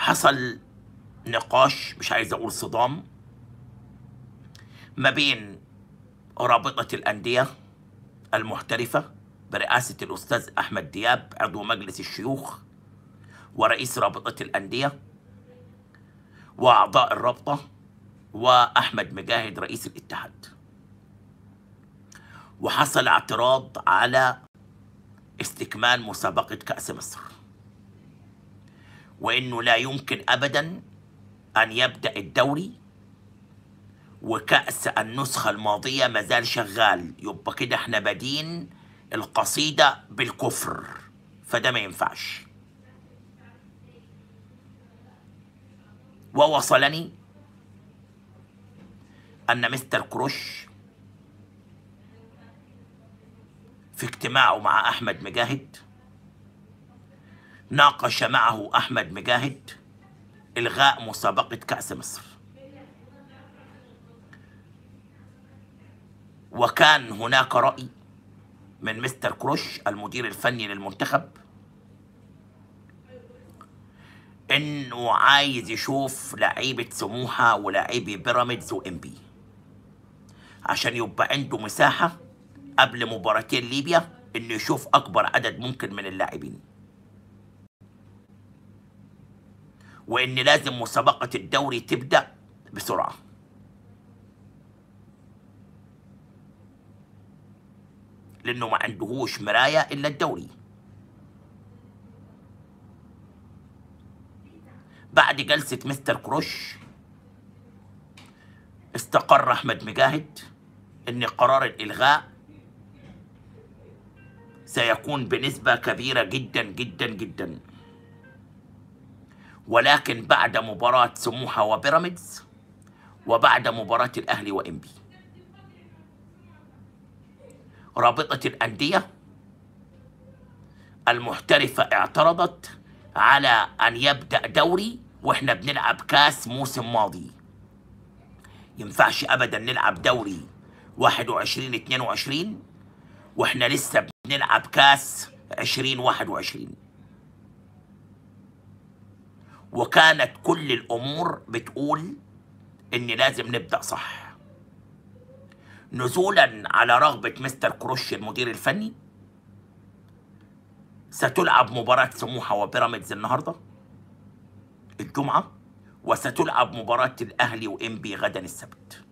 حصل نقاش مش عايز اقول صدام ما بين رابطة الأندية المحترفة برئاسة الأستاذ أحمد دياب عضو مجلس الشيوخ ورئيس رابطة الأندية وأعضاء الرابطة وأحمد مجاهد رئيس الاتحاد وحصل اعتراض على استكمال مسابقة كأس مصر وإنه لا يمكن أبدا أن يبدأ الدوري وكأس النسخة الماضية مازال شغال يبقى كده احنا بادين القصيدة بالكفر فده ما ينفعش ووصلني أن مستر كروش في اجتماعه مع أحمد مجاهد ناقش معه أحمد مجاهد إلغاء مسابقة كأس مصر وكان هناك رأي من مستر كروش المدير الفني للمنتخب انه عايز يشوف لعيبة سموحة ولاعيبي بيراميدز وامبي عشان يبقى عنده مساحة قبل مباراتين ليبيا انه يشوف اكبر عدد ممكن من اللاعبين وان لازم مسابقة الدوري تبدأ بسرعة لانه ما عندهوش مراية الا الدوري بعد جلسة مستر كروش استقر احمد مجاهد ان قرار الالغاء سيكون بنسبة كبيرة جدا جدا جدا ولكن بعد مباراة سموحة وبيراميدز وبعد مباراة الأهلي وإنبي رابطة الأندية المحترفة اعترضت على أن يبدأ دوري وإحنا بنلعب كاس موسم ماضي ينفعش أبدا نلعب دوري 21 22 وإحنا لسه بنلعب كاس 2021 وكانت كل الأمور بتقول إن لازم نبدأ صح نزولا على رغبة مستر كروش المدير الفني ستلعب مباراة سموحة وبيراميدز النهاردة الجمعة وستلعب مباراة الأهلي وإنبي غدا السبت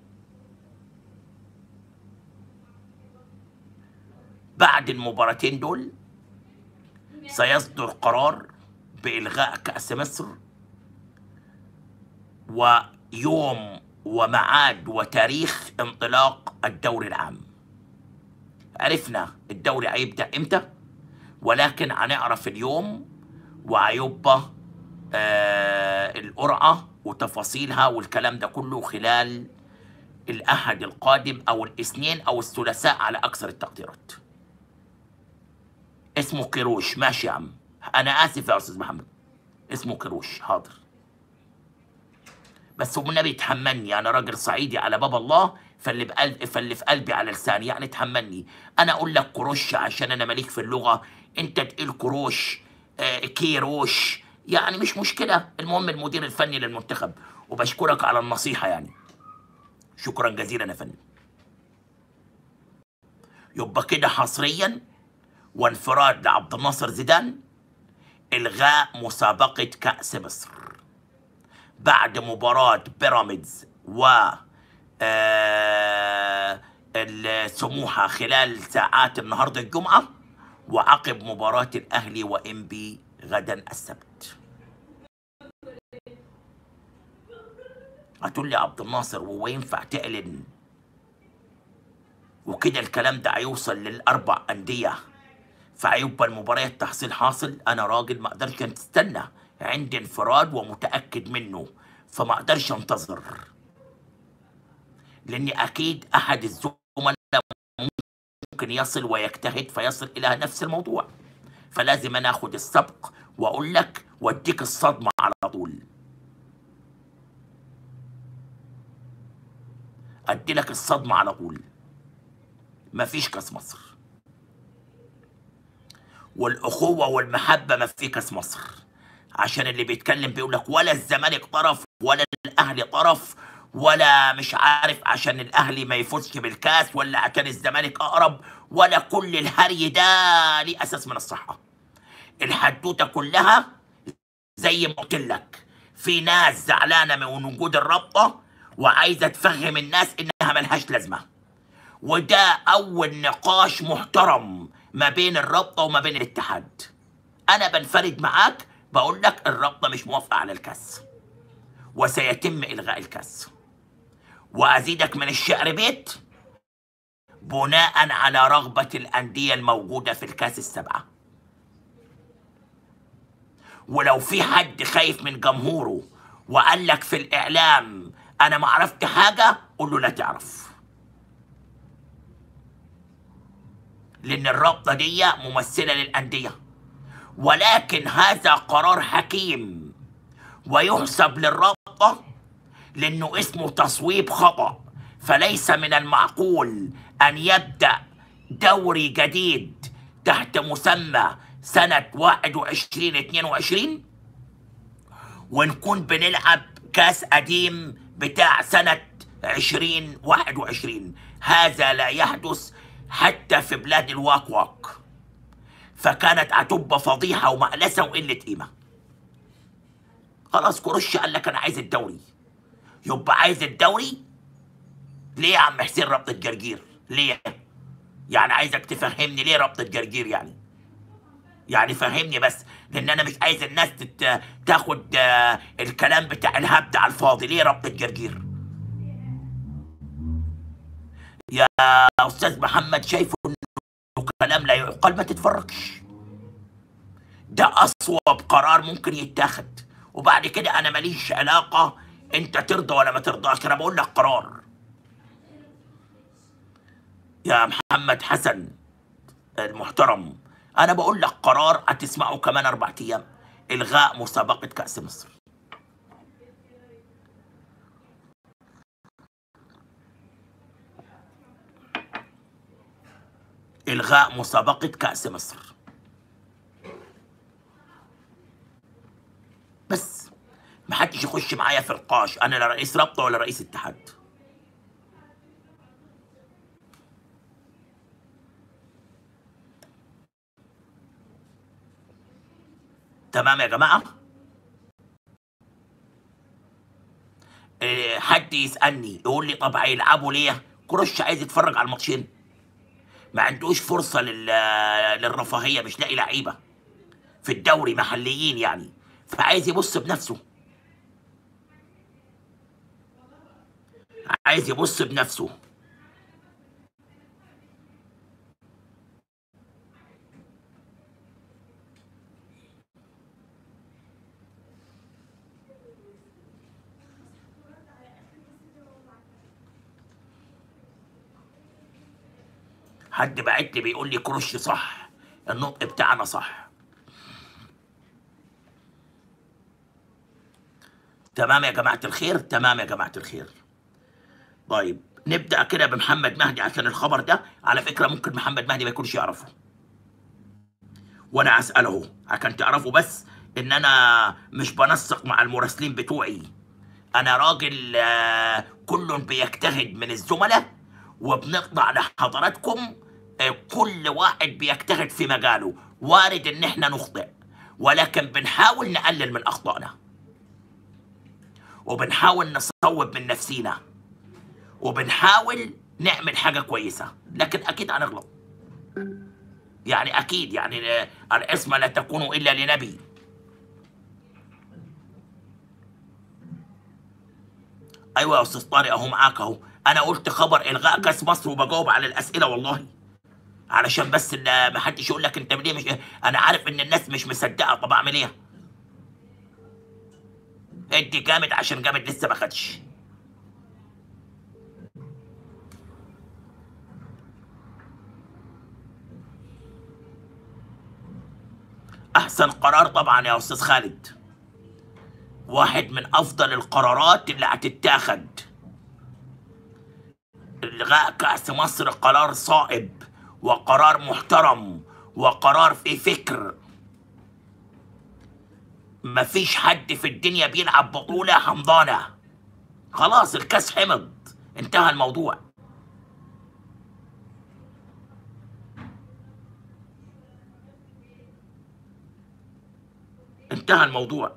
بعد المباراتين دول سيصدر قرار بإلغاء كأس مصر ويوم ومعاد وتاريخ انطلاق الدوري العام عرفنا الدوري هيبدأ امتى ولكن هنعرف اليوم وهيبقى آه القرعة وتفاصيلها والكلام ده كله خلال الأحد القادم أو الاثنين أو الثلاثاء على أكثر التقديرات اسمه كروش ماشي يا عم أنا آسف يا أستاذ محمد اسمه كروش حاضر بس والنبي تحملني انا راجل صعيدي على باب الله فاللي بقلب فاللي في قلبي على لساني يعني تحملني انا اقول لك كروش عشان انا ماليك في اللغه انت تقول كروش آه كيروش يعني مش مشكله المهم المدير الفني للمنتخب وبشكرك على النصيحه يعني شكرا جزيلا يا فندم يبقى كده حصريا وانفراد لعبد الناصر زيدان الغاء مسابقه كاس مصر بعد مباراة بيراميدز و آه، السموحة خلال ساعات النهاردة الجمعة وعقب مباراة الأهلي وإنبي غدا السبت هتقول لي عبد الناصر هو ينفع تعلن وكده الكلام ده هيوصل للأربع أندية فهيبقى المباريات تحصيل حاصل أنا راجل ما أقدرش استنى عندي انفراد ومتأكد منه فما أقدرش أنتظر لأني أكيد أحد الزملاء ممكن يصل ويجتهد فيصل إلى نفس الموضوع فلازم أنا أخد السبق وأقول لك وأديك الصدمة على طول أدي لك الصدمة على طول مفيش كاس مصر والأخوة والمحبة ما في كاس مصر عشان اللي بيتكلم بيقول لك ولا الزمالك طرف ولا الاهلي طرف ولا مش عارف عشان الاهلي ما يفوزش بالكاس ولا عشان الزمالك اقرب ولا كل الهري ده ليه اساس من الصحه الحدوته كلها زي ما قلت لك في ناس زعلانه من وجود الرابطه وعايزه تفهم الناس انها ملهاش لازمه وده اول نقاش محترم ما بين الرابطه وما بين الاتحاد انا بنفرد معاك بقول لك الرابطه مش موافقه على الكاس وسيتم الغاء الكاس وازيدك من الشعر بيت بناء على رغبه الانديه الموجوده في الكاس السبعه ولو في حد خايف من جمهوره وقال لك في الاعلام انا ما عرفت حاجه قول له لا تعرف لان الرابطه دي ممثله للانديه ولكن هذا قرار حكيم ويحسب للرابطه لانه اسمه تصويب خطا فليس من المعقول ان يبدا دوري جديد تحت مسمى سنه 21 22 ونكون بنلعب كاس قديم بتاع سنة 2021 هذا لا يحدث حتى في بلاد الواك واك فكانت هتبقى فضيحة ومألسة وقلة قيمة خلاص كروش قال لك أنا عايز الدوري يبقى عايز الدوري ليه يا عم حسين ربطة جرجير ليه يعني عايزك تفهمني ليه ربطة جرجير يعني يعني فهمني بس لان انا مش عايز الناس تت... تاخد آه، الكلام بتاع الهبد على الفاضي ليه ربط جرجير يا استاذ محمد شايفه انه كلام لا يعقل ما تتفرجش ده اصوب قرار ممكن يتاخد وبعد كده انا ماليش علاقه انت ترضى ولا ما ترضاش انا بقول لك قرار يا محمد حسن المحترم انا بقول لك قرار هتسمعه كمان اربع ايام الغاء مسابقه كاس مصر الغاء مسابقه كاس مصر بس ما حدش يخش معايا في القاش انا لا رئيس رابطه ولا رئيس اتحاد تمام يا جماعه إيه، حد يسالني يقول لي طب هيلعبوا ليه كروش عايز يتفرج على الماتشين ما عندوش فرصه لل... للرفاهيه مش لاقي لعيبه في الدوري محليين يعني فعايز يبص بنفسه عايز يبص بنفسه حد بعت لي بيقول لي كروش صح النطق بتاعنا صح تمام يا جماعة الخير تمام يا جماعة الخير طيب نبدأ كده بمحمد مهدي عشان الخبر ده على فكرة ممكن محمد مهدي ما يكونش يعرفه وانا اسأله عشان تعرفوا بس ان انا مش بنسق مع المراسلين بتوعي انا راجل آه، كل بيجتهد من الزملاء وبنخضع لحضراتكم آه، كل واحد بيجتهد في مجاله وارد ان احنا نخطئ ولكن بنحاول نقلل من اخطائنا وبنحاول نصوب من نفسينا وبنحاول نعمل حاجة كويسة لكن أكيد هنغلط يعني أكيد يعني آه، العصمة لا تكون إلا لنبي أيوة يا أستاذ طارق أهو معاك أهو أنا قلت خبر إلغاء كأس مصر وبجاوب على الأسئلة والله علشان بس إن ما حدش يقول لك أنت ليه مش أنا عارف إن الناس مش مصدقة طب أعمل إيه؟ ادي جامد عشان جامد لسه ما خدش احسن قرار طبعا يا استاذ خالد واحد من افضل القرارات اللي هتتاخد الغاء كاس مصر قرار صائب وقرار محترم وقرار في فكر مفيش حد في الدنيا بيلعب بطولة حمضانة خلاص الكاس حمض انتهى الموضوع انتهى الموضوع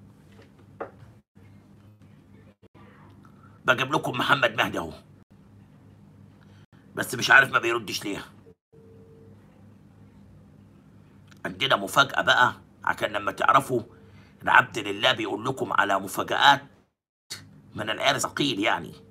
بجيب لكم محمد مهدي اهو بس مش عارف ما بيردش ليه عندنا مفاجأة بقى عشان لما تعرفوا ان عبد لله بيقول لكم على مفاجآت من العيار ثقيل يعني